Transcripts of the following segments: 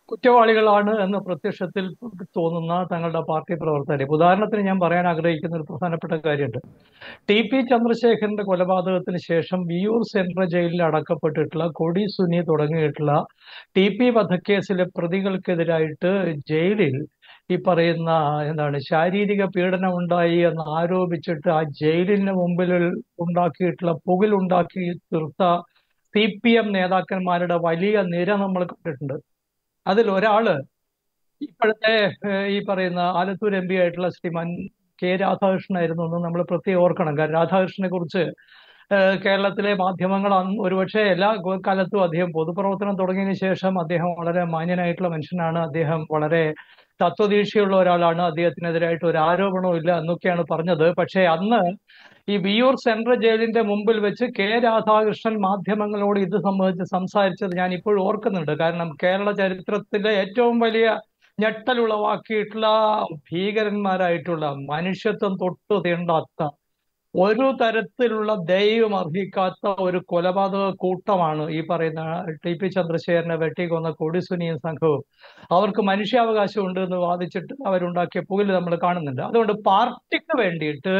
കുറ്റവാളികളാണ് എന്ന് പ്രത്യക്ഷത്തിൽ തോന്നുന്ന തങ്ങളുടെ പാർട്ടി പ്രവർത്തകരെ ഉദാഹരണത്തിന് ഞാൻ പറയാൻ ആഗ്രഹിക്കുന്ന ഒരു പ്രധാനപ്പെട്ട കാര്യമുണ്ട് ടി പി ചന്ദ്രശേഖരന്റെ കൊലപാതകത്തിന് ശേഷം വിയൂർ സെൻട്രൽ ജയിലിൽ അടക്കപ്പെട്ടിട്ടുള്ള കൊടി സുനി തുടങ്ങിയിട്ടുള്ള ടി പി വധക്കേസിലെ പ്രതികൾക്കെതിരായിട്ട് ജയിലിൽ ഈ പറയുന്ന എന്താണ് ശാരീരിക പീഡനം ഉണ്ടായി എന്ന് ആരോപിച്ചിട്ട് ആ ജയിലിന് മുമ്പിൽ ഉണ്ടാക്കിയിട്ടുള്ള പുകിലുണ്ടാക്കി തീർത്ത സി പി എം നേതാക്കന്മാരുടെ വലിയ നിര നമ്മൾ കണ്ടിട്ടുണ്ട് അതിൽ ഒരാള് ഇപ്പോഴത്തെ ഏഹ്, ഈ പറയുന്ന ആലത്തൂർ എം പി ആയിട്ടുള്ള ശ്രീമാൻ കെ രാധാകൃഷ്ണനായിരുന്നു എന്ന് നമ്മൾ പ്രത്യേകം ഓർക്കണം കാരണം രാധാകൃഷ്ണനെ കുറിച്ച് ഏഹ്, കേരളത്തിലെ മാധ്യമങ്ങൾ അന്ന് ഒരുപക്ഷെ എല്ലാ ഗോ- കാലത്തും അദ്ദേഹം പൊതുപ്രവർത്തനം തുടങ്ങിയതിനു ശേഷം അദ്ദേഹം വളരെ മാന്യനായിട്ടുള്ള മനുഷ്യനാണ് അദ്ദേഹം വളരെ തത്വദീക്ഷയുള്ള ഒരാളാണ് അദ്ദേഹത്തിനെതിരായിട്ട് ഒരു ആരോപണവും ഇല്ല എന്നൊക്കെയാണ് പറഞ്ഞത് പക്ഷേ അന്ന് ഈ വിയൂർ സെൻട്രൽ ജയിലിന്റെ മുമ്പിൽ വെച്ച് കെ രാധാകൃഷ്ണൻ മാധ്യമങ്ങളോട് ഇത് സംബന്ധിച്ച് സംസാരിച്ചത് ഞാൻ ഇപ്പോഴും ഓർക്കുന്നുണ്ട് കാരണം കേരള ചരിത്രത്തിലെ ഏറ്റവും വലിയ ഞെട്ടലുളവാക്കിയിട്ടുള്ള ഭീകരന്മാരായിട്ടുള്ള മനുഷ്യത്വം തൊട്ടു തീണ്ടാത്ത ഒരു തരത്തിലുള്ള ദൈവം അർഹിക്കാത്ത ഒരു കൊലപാതക കൂട്ടമാണ് ഈ പറയുന്ന ടി പി ചന്ദ്രശേഖരനെ വെട്ടിക്കൊന്ന കൊടിസുനിയും സംഘവും അവർക്ക് മനുഷ്യാവകാശം ഉണ്ട് എന്ന് വാദിച്ചിട്ട് അവരുണ്ടാക്കിയ പുകല് നമ്മൾ കാണുന്നുണ്ട് അതുകൊണ്ട് പാർട്ടിക്ക് വേണ്ടിയിട്ട്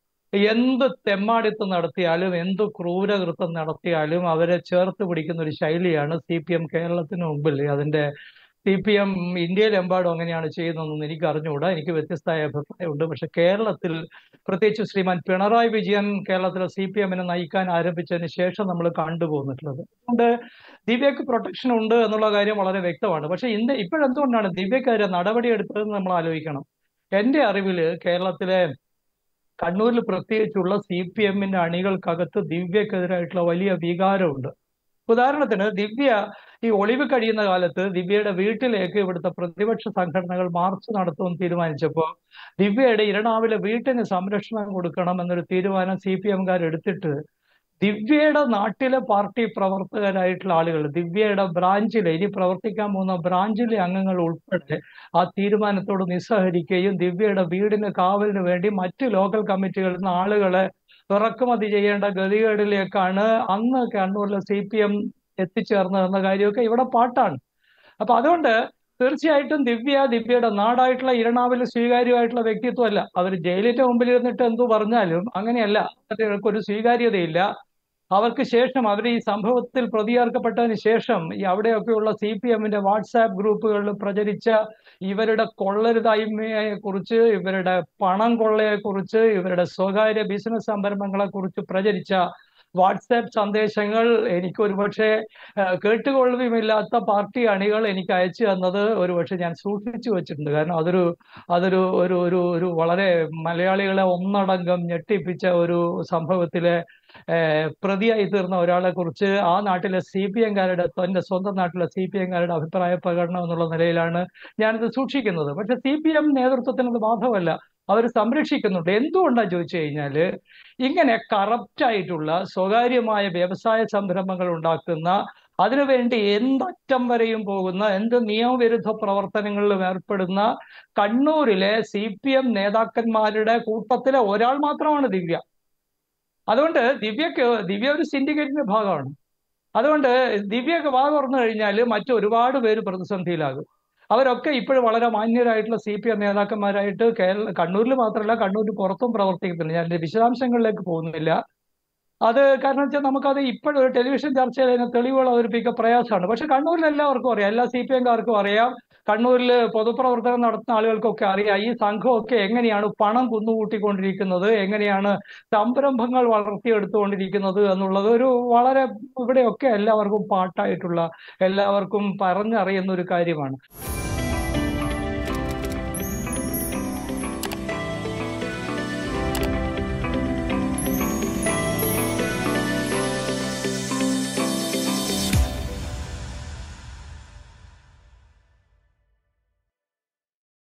എന്ത് തെമ്മാടിത്തം നടത്തിയാലും എന്ത് ക്രൂരകൃത്യം നടത്തിയാലും അവരെ ചേർത്ത് പിടിക്കുന്ന ഒരു ശൈലിയാണ് സി പി എം കേരളത്തിന് മുമ്പിൽ അതിന്റെ സി പി എം ഇന്ത്യയിലെമ്പാടും അങ്ങനെയാണ് ചെയ്യുന്നതെന്ന് എനിക്ക് അറിഞ്ഞുകൂടാ എനിക്ക് വ്യത്യസ്തമായ അഭിപ്രായമുണ്ട് പക്ഷെ കേരളത്തിൽ പ്രത്യേകിച്ച് ശ്രീമാൻ പിണറായി വിജയൻ കേരളത്തിലെ സി പി എമ്മിനെ നയിക്കാൻ ആരംഭിച്ചതിന് ശേഷം നമ്മൾ കണ്ടുപോന്നിട്ടുള്ളത് അതുകൊണ്ട് ദിവ്യക്ക് പ്രൊട്ടക്ഷൻ ഉണ്ട് എന്നുള്ള കാര്യം വളരെ വ്യക്തമാണ് പക്ഷെ ഇന്ന് ഇപ്പോഴെന്തുകൊണ്ടാണ് ദിവ്യക്കെതിരെ നടപടിയെടുത്തതെന്ന് നമ്മൾ ആലോചിക്കണം എന്റെ അറിവിൽ കേരളത്തിലെ കണ്ണൂരിൽ പ്രത്യേകിച്ചുള്ള സി പി എമ്മിന്റെ അണികൾക്കകത്ത് ദിവ്യക്കെതിരായിട്ടുള്ള വലിയ വികാരമുണ്ട് ഉദാഹരണത്തിന് ദിവ്യ ഈ ഒളിവ് കഴിയുന്ന കാലത്ത് ദിവ്യയുടെ വീട്ടിലേക്ക് ഇവിടുത്തെ പ്രതിപക്ഷ സംഘടനകൾ മാർച്ച് നടത്തുമെന്ന് തീരുമാനിച്ചപ്പോൾ ദിവ്യയുടെ ഇരണാവിലെ വീട്ടിന് സംരക്ഷണം കൊടുക്കണം എന്നൊരു തീരുമാനം സി പി എംകാർ എടുത്തിട്ട് ദിവ്യയുടെ നാട്ടിലെ പാർട്ടി പ്രവർത്തകരായിട്ടുള്ള ആളുകൾ ദിവ്യയുടെ ബ്രാഞ്ചിലെ ഇനി പ്രവർത്തിക്കാൻ പോകുന്ന ബ്രാഞ്ചിലെ അംഗങ്ങൾ ഉൾപ്പെടെ ആ തീരുമാനത്തോട് നിസ്സഹരിക്കുകയും ദിവ്യയുടെ വീടിന് കാവലിന് വേണ്ടി മറ്റ് ലോക്കൽ കമ്മിറ്റികളിൽ നിന്ന് ആളുകളെ ഇറക്കുമതി ചെയ്യേണ്ട ഗതികേടിലേക്കാണ് അന്ന് കണ്ണൂരിലെ സി പി എം എത്തിച്ചേർന്നതെന്ന കാര്യമൊക്കെ ഇവിടെ പാട്ടാണ് അപ്പൊ അതുകൊണ്ട് തീർച്ചയായിട്ടും ദിവ്യ ദിവ്യയുടെ നാടായിട്ടുള്ള ഇരണാവിൽ സ്വീകാര്യമായിട്ടുള്ള വ്യക്തിത്വമല്ല അവർ ജയിലിന്റെ മുമ്പിൽ ഇരുന്നിട്ട് എന്തു പറഞ്ഞാലും അങ്ങനെയല്ല അവർക്ക് ഒരു സ്വീകാര്യതയില്ല അവർക്ക് ശേഷം അവർ ഈ സംഭവത്തിൽ പ്രതിയേർക്കപ്പെട്ടതിന് ശേഷം ഈ അവിടെയൊക്കെയുള്ള സി പി എമ്മിന്റെ വാട്സാപ്പ് ഗ്രൂപ്പുകളിൽ പ്രചരിച്ച ഇവരുടെ കൊള്ളരുതായ്മയെ കുറിച്ച് ഇവരുടെ പണം കൊള്ളയെ കുറിച്ച് ഇവരുടെ സ്വകാര്യ ബിസിനസ് സംരംഭങ്ങളെ കുറിച്ച് പ്രചരിച്ച വാട്സാപ്പ് സന്ദേശങ്ങൾ എനിക്ക് ഒരുപക്ഷെ കേട്ടുകൊള്ളുകയുമില്ലാത്ത പാർട്ടി അണികൾ എനിക്ക് അയച്ചു തന്നത് ഒരുപക്ഷെ ഞാൻ സൂക്ഷിച്ചു വെച്ചിട്ടുണ്ട് കാരണം അതൊരു അതൊരു ഒരു ഒരു ഒരു വളരെ മലയാളികളെ ഒന്നടങ്കം ഞെട്ടിപ്പിച്ച ഒരു സംഭവത്തിലെ ഏഹ് പ്രതിയായി തീർന്ന ഒരാളെ കുറിച്ച് ആ നാട്ടിലെ സി പി എംകാരുടെ തന്റെ സ്വന്തം നാട്ടിലെ സി പി എംകാരുടെ അഭിപ്രായ പ്രകടനം എന്നുള്ള നിലയിലാണ് ഞാനിത് സൂക്ഷിക്കുന്നത് പക്ഷെ സി പി എം നേതൃത്വത്തിന് അത് ബാധകമല്ല അവർ സംരക്ഷിക്കുന്നുണ്ട് എന്തുകൊണ്ടാണ് ചോദിച്ചു കഴിഞ്ഞാല് ഇങ്ങനെ കറപ്റ്റ് ആയിട്ടുള്ള സ്വകാര്യമായ വ്യവസായ സംരംഭങ്ങൾ ഉണ്ടാക്കുന്ന അതിനുവേണ്ടി എന്തറ്റം വരെയും പോകുന്ന എന്ത് നിയമവിരുദ്ധ പ്രവർത്തനങ്ങളിലും ഏർപ്പെടുന്ന കണ്ണൂരിലെ സി പി എം നേതാക്കന്മാരുടെ കൂട്ടത്തിലെ ഒരാൾ മാത്രമാണ് ദിവ്യ അതുകൊണ്ട് ദിവ്യക്ക് ദിവ്യ ഒരു സിൻഡിക്കേറ്റിന്റെ ഭാഗമാണ് അതുകൊണ്ട് ദിവ്യക്ക് വാ തുറന്നു കഴിഞ്ഞാൽ മറ്റൊരുപാട് പേര് പ്രതിസന്ധിയിലാകും അവരൊക്കെ ഇപ്പോഴും വളരെ മാന്യരായിട്ടുള്ള സി പി എം നേതാക്കന്മാരായിട്ട് കേരള കണ്ണൂരിൽ മാത്രമല്ല കണ്ണൂരിന് പുറത്തും പ്രവർത്തിക്കുന്നുണ്ട് ഞാൻ ഇതിന്റെ വിശദാംശങ്ങളിലേക്ക് പോകുന്നില്ല അത് കാരണം വെച്ചാൽ നമുക്കത് ഇപ്പോഴും ഒരു ടെലിവിഷൻ ചർച്ചയിൽ അതിന് തെളിവുകൾ അവതരിപ്പിക്കുക പ്രയാസമാണ് പക്ഷെ കണ്ണൂരിൽ എല്ലാവർക്കും അറിയാം എല്ലാ സി പി എംകാർക്കും അറിയാം കണ്ണൂരിൽ പൊതുപ്രവർത്തനം നടത്തുന്ന ആളുകൾക്കൊക്കെ അറിയാം ഈ സംഘമൊക്കെ എങ്ങനെയാണ് പണം കുന്നുകൂട്ടിക്കൊണ്ടിരിക്കുന്നത് എങ്ങനെയാണ് സംരംഭങ്ങൾ വളർത്തിയെടുത്തുകൊണ്ടിരിക്കുന്നത് എന്നുള്ളത് ഒരു വളരെ ഇവിടെയൊക്കെ എല്ലാവർക്കും പാട്ടായിട്ടുള്ള എല്ലാവർക്കും പറഞ്ഞറിയുന്ന ഒരു കാര്യമാണ്